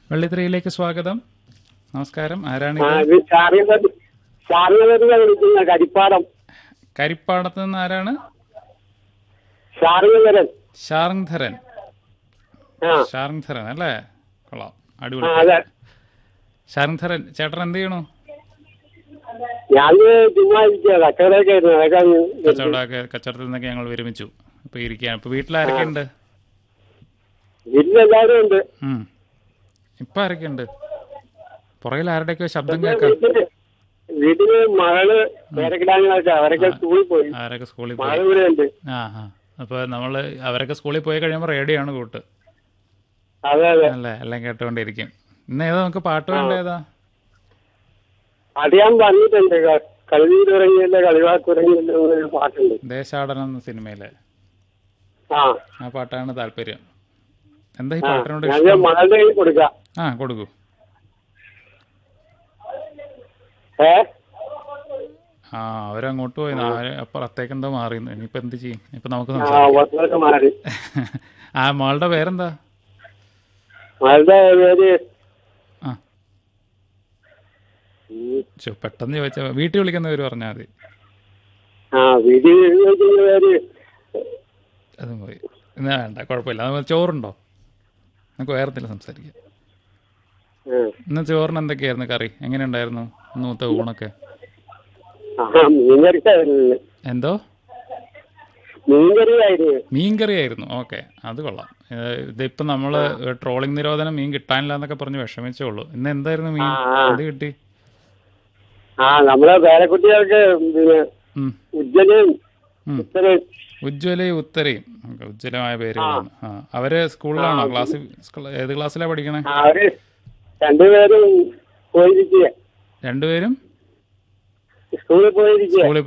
വെള്ളിത്തിരയിലേക്ക് സ്വാഗതം നമസ്കാരം ആ ആരാണിത് ഇത് ചാറിയവരി ചാറിയവരിക വിളിക്കുന്ന കരിപ്പാടം കരിപ്പാടത്ത് നിന്ന് ആരാണ് ചാറിയവരൻ ശാർങ്ധരൻ ആ ശാർങ്ധരൻ അല്ലേ കൊള്ളാം ആ, അടിപൊളി അതെ ശാർങ്ധരൻ ചേട്ടൻ എന്ത് ചെയ്യണു ഞാൻ ചുമ്മാ ഇരിക്കുക കച്ചവടമൊക്കെ ആയിരുന്നു അതൊക്കെ അങ്ങ് നിർത്തി. കച്ചവടമൊക്കെ കച്ചവടത്തിൽ നിന്നൊക്കെ ഞങ്ങൾ വിരമിച്ചു ഇപ്പൊ ഇരിക്കുകയാണ് ഇപ്പൊ വീട്ടിലാരൊക്കെ ഉണ്ട് വീട്ടിലെല്ലാവരും ഉണ്ട് ഉം ഇപ്പൊ ആരൊക്കെ ഉണ്ട് പുറകിൽ ആരുടെയൊക്കെ ശബ്ദം കേൾക്കാം വീട്ടില് വീട്ടില് മകള് പേരക്കിടാങ്ങളൊക്കെ അവരൊക്കെ സ്കൂളിൽ പോയി ആരൊക്കെ സ്കൂളിൽ മകൾ പോയി ഇവിടെ ഉണ്ട് ആ ആ അപ്പൊ നമ്മള് അവരൊക്കെ സ്കൂളിൽ പോയി കഴിയുമ്പോൾ റേഡിയോ ആണ് കൂട്ട് അതെ അതെ അല്ലേ എല്ലാം കേട്ടുകൊണ്ടിരിക്കും ഇന്ന് ഏതാ നമുക്ക് പാട്ട് വേണ്ട ഏതാ അത് ഞാൻ പറഞ്ഞിട്ടുണ്ട് ക- കളി തുടങ്ങിയല്ലോ കളിവാക്ക് തുടങ്ങിയല്ലോ എന്നൊരു പാട്ടുണ്ട് ദേശാടനം എന്ന സിനിമയിലെ ആ ആ പാട്ടാണ് താല്പര്യം എന്താ ഈ ആ പാട്ടിനോട് ഞാൻ ഇഷ്ടം മകളുടെ കയ്യിൽ കൊടുക്കാം ആ കൊടുക്കൂ ഏ ആ അവരങ്ങോട്ട് പോയി അവര് അപ്പുറത്തേക്ക് എന്തോ മാറിയെന്ന് ഇനിയിപ്പോ എന്ത് ചെയ്യും ഇപ്പൊ നമുക്ക് ആ സംസാരിക്കാം പുറത്തോട്ട് മാറി ആ മോളുടെ പേരെന്താ മകളുടെ പേര് ആ ഉം. ചോ പെട്ടെന്ന് ചോദിച്ചാ വീട്ടിൽ വിളിക്കുന്ന പേര് പറഞ്ഞാൽ മതി ആ വീട്ടിൽ ചോദിക്കുന്ന പേര് അത് പോയി എന്നാ വേണ്ട കുഴപ്പമില്ല അത് ചോറുണ്ടോ നമുക്ക് വേറെ എന്തെങ്കിലും സംസാരിക്കാം ആ. ഇന്ന് ചോറിന് എന്തൊക്കെയായിരുന്നു കറി എങ്ങനെയുണ്ടായിരുന്നു ഇന്നത്തെ ഊണൊക്കെ ആ മീൻകറിക്കായിരുന്നു എന്തോ മീൻകറിയായിരുന്നു മീൻകറി ആയിരുന്നു ഓക്കെ അത് കൊള്ളാം ഏഹ് ഇതിപ്പോ നമ്മള് ട്രോളിംഗ് നിരോധനം മീൻ കിട്ടാനില്ല എന്നൊക്കെ പറഞ്ഞ് വിഷമിച്ചേ ഉള്ളൂ ഇന്ന് എന്തായിരുന്നു മീൻ ആ, ആ. എന്ത് കിട്ടി ആ നമ്മളെ പേരക്കുട്ടികൾക്ക് പിന്നെ ഉം. ഉജ്ജലും ഉം. ഉത്തരയും ഉജ്ജ്വലയും ഉത്തരയും ഓക്കേ, ഉജ്ജ്വലമായ പേരുകളാണ് ആ അവര് സ്കൂളിലാണോ ക്ലാസ് ഏത് ക്ലാസ്സിലാ പഠിക്കണേ ആ, അവര് രണ്ടുപേരും പോയിരിക്കുക രണ്ടുപേരും സ്കൂളിൽ പോയിരിക്കുക സ്കൂളിൽ